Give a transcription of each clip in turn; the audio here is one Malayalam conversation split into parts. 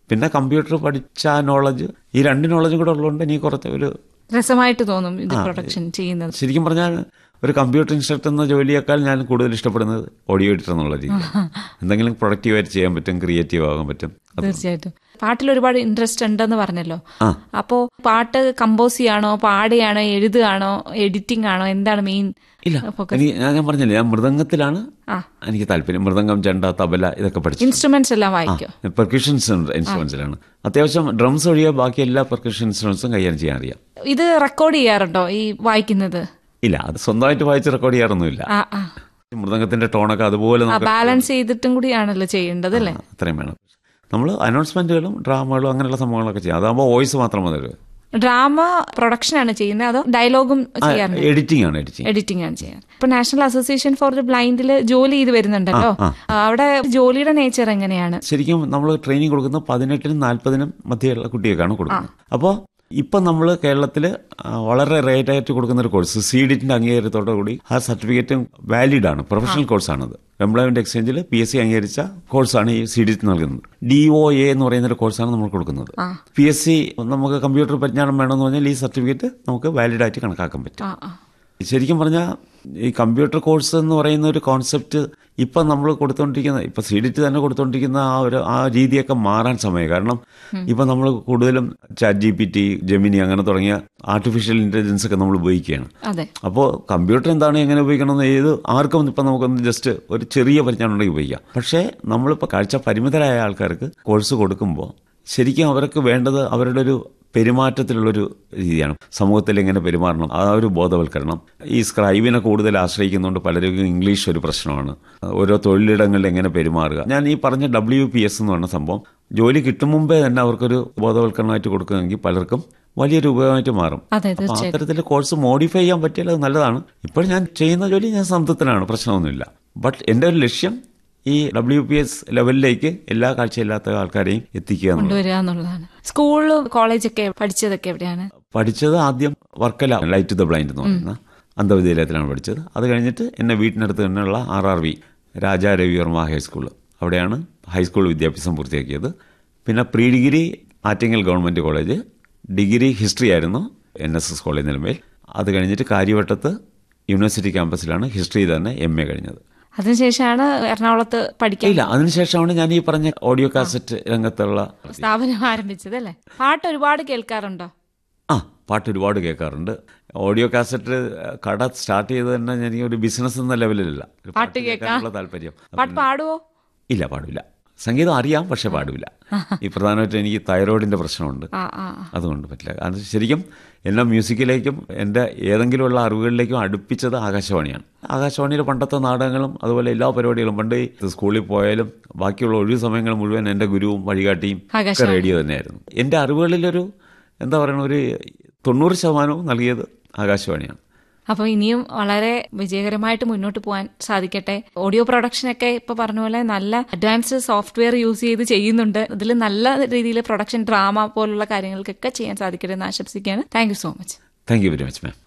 പിന്നെ കമ്പ്യൂട്ടർ പഠിച്ച ആ നോളജ് ഈ രണ്ട് നോളജും കൂടെ ഉള്ളതുകൊണ്ട് എനിക്ക് കുറച്ച് ഒരു രസമായിട്ട് തോന്നും ഇത് പ്രൊഡക്ഷൻ ചെയ്യുന്നത് ശരിക്കും പറഞ്ഞാൽ ഒരു കമ്പ്യൂട്ടർ ഇൻസ്ട്രക്ടർ എന്ന ജോലിയേക്കാൾ ഞാൻ കൂടുതൽ ഇഷ്ടപ്പെടുന്നത് ഓഡിയോ എഡിറ്റർ എന്നുള്ള രീതി എന്തെങ്കിലും പ്രൊഡക്റ്റീവായിട്ട് ചെയ്യാൻ പറ്റും ക്രിയേറ്റീവ് ആകാൻ പറ്റും തീർച്ചയായിട്ടും പാട്ടിൽ ഒരുപാട് ഇൻട്രസ്റ്റ് ഉണ്ടെന്ന് പറഞ്ഞല്ലോ ആ. അപ്പോ പാട്ട് കമ്പോസ് ചെയ്യാണോ പാടുകയാണോ എഴുതുകയാണോ എഡിറ്റിംഗ് ആണോ എന്താണ് മെയിൻ ഇല്ല ഫോക്കസ് എനിക്ക് ഞാൻ ഞാൻ പറഞ്ഞില്ലേ ഞാൻ മൃദംഗത്തിലാണ് ആ. എനിക്ക് താല്പര്യം മൃദംഗം ചെണ്ട തബല ഇതൊക്കെ പഠിച്ചു ഇൻസ്ട്രുമെന്റ്സ് എല്ലാം വായിക്കോ പെർക്യൂഷൻസ് ഇൻസ്ട്രുമെന്റ്സിലാണ് അത്യാവശ്യം ഡ്രംസ് ഒഴികെ ബാക്കി എല്ലാ പെർക്യൂഷൻ ഇൻസ്ട്രുമെന്റ്സും കൈകാര്യം ചെയ്യാൻ അറിയാം ഇത് റെക്കോർഡ് ചെയ്യാറുണ്ടോ ഈ വായിക്കുന്നത് ഇല്ല അത് സ്വന്തമായിട്ട് വായിച്ച് റെക്കോർഡ് ചെയ്യാറൊന്നുമില്ല ആ ആ മൃദംഗത്തിന്റെ ടോണൊക്കെ അതുപോലെ ആ നമുക്ക് ബാലൻസ് ചെയ്തിട്ടും കൂടിയാണല്ലോ ചെയ്യേണ്ടത് അല്ലേ ആ, അത്രയും വേണം നമ്മൾ അനൗൺസ്മെന്റുകളും ഡ്രാമകളും അങ്ങനെയുള്ള സംഭവങ്ങളൊക്കെ ചെയ്യാം അതാകുമ്പോൾ വോയിസ് മാത്രം മതി ഒരു ഡ്രാമ പ്രൊഡക്ഷൻ ആണ് ചെയ്യുന്നത് അതോ ഡയലോഗും ചെയ്യാറുണ്ട് എഡിറ്റിംഗ് ആണ് എഡിറ്റിംഗ് എഡിറ്റിംഗ് ആണ് ചെയ്യാൻ ഇപ്പൊ നാഷണൽ അസോസിയേഷൻ ഫോർ ദി ബ്ലൈൻഡിൽ ജോലി ചെയ്ത് വരുന്നുണ്ടല്ലോ ആ, ആ, അവിടെ ജോലിയുടെ നേച്ചർ എങ്ങനെയാണ് ശരിക്കും നമ്മൾ ട്രെയിനിങ് കൊടുക്കുന്നത് പതിനെട്ടിനും നാൽപ്പതിനും മധ്യയുള്ള കുട്ടികൾക്കാണ് കൊടുക്കുന്നത് അപ്പോൾ ഇപ്പം നമ്മൾ കേരളത്തിൽ വളരെ റേറ്റ് ആയിട്ട് കൊടുക്കുന്ന ഒരു കോഴ്സ് സി ഡിറ്റിന്റെ അംഗീകാരത്തോടു കൂടി ആ സർട്ടിഫിക്കറ്റും വാലിഡ് ആണ് പ്രൊഫഷണൽ കോഴ്സാണത് എംപ്ലോയ്മെന്റ് എക്സ്ചേഞ്ചിൽ പി എസ് സി അംഗീകരിച്ച കോഴ്സാണ് ഈ സി ഡിറ്റ് നൽകുന്നത് ഡി ഒ എ എന്ന് പറയുന്ന ഒരു കോഴ്സാണ് നമ്മൾ കൊടുക്കുന്നത് ആ. പി എസ് സി നമുക്ക് കമ്പ്യൂട്ടർ പരിജ്ഞാനം വേണമെന്ന് പറഞ്ഞാൽ ഈ സർട്ടിഫിക്കറ്റ് നമുക്ക് വാലിഡ് ആയിട്ട് കണക്കാക്കാൻ പറ്റും ആ ആ ശരിക്കും പറഞ്ഞാൽ ഈ കമ്പ്യൂട്ടർ കോഴ്സ് എന്ന് പറയുന്ന ഒരു കോൺസെപ്റ്റ് ഇപ്പം നമ്മൾ കൊടുത്തുകൊണ്ടിരിക്കുന്ന ഇപ്പം സി ഡി ടി തന്നെ കൊടുത്തുകൊണ്ടിരിക്കുന്ന ആ ഒരു ആ രീതിയൊക്കെ മാറാൻ സമയം കാരണം ഇപ്പം നമ്മൾ കൂടുതലും chat G P T Gemini അങ്ങനെ തുടങ്ങിയ ആർട്ടിഫിഷ്യൽ ഇന്റലിജൻസ് ഒക്കെ നമ്മൾ ഉപയോഗിക്കുകയാണ് അതെ അപ്പോൾ കമ്പ്യൂട്ടർ എന്താണ് എങ്ങനെ ഉപയോഗിക്കണമെന്ന് ഏത് ആർക്കും ഇപ്പം നമുക്കൊന്ന് ജസ്റ്റ് ഒരു ചെറിയ പരിജ്ഞാനം ഉണ്ടെങ്കിൽ ഉപയോഗിക്കാം പക്ഷേ നമ്മളിപ്പോൾ കാഴ്ച പരിമിതരായ ആൾക്കാർക്ക് കോഴ്സ് കൊടുക്കുമ്പോൾ ശരിക്കും അവർക്ക് വേണ്ടത് അവരുടെ ഒരു പെരുമാറ്റത്തിലുള്ളൊരു രീതിയാണ് സമൂഹത്തിൽ എങ്ങനെ പെരുമാറണം ആ ഒരു ബോധവൽക്കരണം ഈ സ്ക്രൈബിനെ കൂടുതൽ ആശ്രയിക്കുന്നതുകൊണ്ട് പലർക്കും ഇംഗ്ലീഷ് ഒരു പ്രശ്നമാണ് ഓരോ തൊഴിലിടങ്ങളിൽ എങ്ങനെ പെരുമാറുക ഞാൻ ഈ പറഞ്ഞ ഡബ്ല്യു പി എസ് എന്ന് പറഞ്ഞ സംഭവം ജോലി കിട്ടും മുമ്പേ തന്നെ അവർക്കൊരു ബോധവൽക്കരണമായിട്ട് കൊടുക്കുകയെങ്കിൽ പലർക്കും വലിയൊരു ഉപയോഗമായിട്ട് മാറും അതെ അപ്പൊ തീർച്ചയായും അത്തരത്തിൽ കോഴ്സ് മോഡിഫൈ ചെയ്യാൻ പറ്റിയാൽ അത് നല്ലതാണ് ഇപ്പോൾ ഞാൻ ചെയ്യുന്ന ജോലി ഞാൻ സംതൃപ്തനാണ് പ്രശ്നമൊന്നുമില്ല ബട്ട് എൻ്റെ ഒരു ലക്ഷ്യം ഈ ഡബ്ല്യു പി എസ് ലെവലിലേക്ക് എല്ലാ കാഴ്ചയില്ലാത്ത ആൾക്കാരെയും എത്തിക്കുക എന്നുള്ളത് കൊണ്ടുവരിക എന്നുള്ളതാണ് സ്കൂള് കോളേജൊക്കെ പഠിച്ചതൊക്കെ എവിടെയാണ് പഠിച്ചത് ആദ്യം Varkala light to the blind എന്ന് പറയുന്ന അന്ധവിദ്യാലയത്തിലാണ് പഠിച്ചത് അത് കഴിഞ്ഞിട്ട് എന്നെ വീട്ടിനടുത്ത് തന്നെയുള്ള R R V Raja Ravivarma high school അവിടെയാണ് ഹൈസ്കൂൾ വിദ്യാഭ്യാസം പൂർത്തിയാക്കിയത് പിന്നെ pre degree Attingal government college degree history ആയിരുന്നു N S S college Nilamel അത് കഴിഞ്ഞിട്ട് കാര്യവട്ടത്ത് യൂണിവേഴ്സിറ്റി ക്യാമ്പസിലാണ് ഹിസ്റ്ററി തന്നെ എം എ കഴിഞ്ഞത് അതിനുശേഷമാണ് എറണാകുളത്ത് പഠിക്കാൻ ഇല്ല അതിനുശേഷമാണ് ഞാൻ ഈ പറഞ്ഞ ഓഡിയോ കാസറ്റ് രംഗത്തുള്ള സ്ഥാപനം ആരംഭിച്ചത് അല്ലേ പാട്ട് ഒരുപാട് കേൾക്കാറുണ്ടോ ആ പാട്ട് ഒരുപാട് കേൾക്കാറുണ്ട് ഓഡിയോ കാസറ്റ് കട സ്റ്റാർട്ട് ചെയ്ത് തന്നെ എനിക്ക് ഒരു ബിസിനസ് എന്ന ലെവലിലല്ല ഒരു പാട്ട് കേൾക്കാൻ? കേൾക്കാനുള്ള താല്പര്യം പാട്ട് പാടുവോ ഇല്ല പാടില്ല സംഗീതം അറിയാം പക്ഷെ പാടില്ല ഈ പ്രധാനമായിട്ടും എനിക്ക് തൈറോയിഡിന്റെ പ്രശ്നമുണ്ട് ആ ആ ആ. അതുകൊണ്ട് പറ്റില്ല അത് ശരിക്കും എന്നെ മ്യൂസിക്കിലേക്കും എൻ്റെ ഏതെങ്കിലുമുള്ള അറിവുകളിലേക്കും അടുപ്പിച്ചത് ആകാശവാണിയാണ് ആകാശവാണിയിലെ പണ്ടത്തെ നാടകങ്ങളും അതുപോലെ എല്ലാ പരിപാടികളും പണ്ട് ഈ സ്കൂളിൽ പോയാലും ബാക്കിയുള്ള ഒഴിവ് സമയങ്ങൾ മുഴുവൻ എൻ്റെ ഗുരുവും വഴികാട്ടിയും ഒക്കെ ആകാശവാണി. റേഡിയോ തന്നെയായിരുന്നു എൻ്റെ അറിവുകളിലൊരു എന്താ പറയുക ഒരു തൊണ്ണൂറ് ശതമാനവും നൽകിയത് ആകാശവാണിയാണ് അപ്പോൾ ഇനിയും വളരെ വിജയകരമായിട്ട് മുന്നോട്ട് പോകാൻ സാധിക്കട്ടെ ഓഡിയോ പ്രൊഡക്ഷൻ ഒക്കെ ഇപ്പൊ പറഞ്ഞ പോലെ നല്ല അഡ്വാൻസ്ഡ് സോഫ്റ്റ്വെയർ യൂസ് ചെയ്ത് ചെയ്യുന്നുണ്ട് ഇതിൽ നല്ല രീതിയിൽ പ്രൊഡക്ഷൻ ഡ്രാമ പോലുള്ള കാര്യങ്ങൾക്കൊക്കെ ചെയ്യാൻ സാധിക്കട്ടെ എന്ന് ആശംസിക്കുകയാണ് thank you so much thank you very much ma'am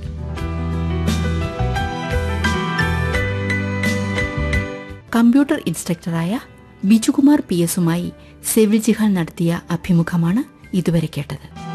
computer ഇൻസ്ട്രക്ടറായ ബിജുകുമാർ പി എസുമായി സെവിൽ ജിഹാൻ നടത്തിയ അഭിമുഖമാണ് ഇതുവരെ കേട്ടത്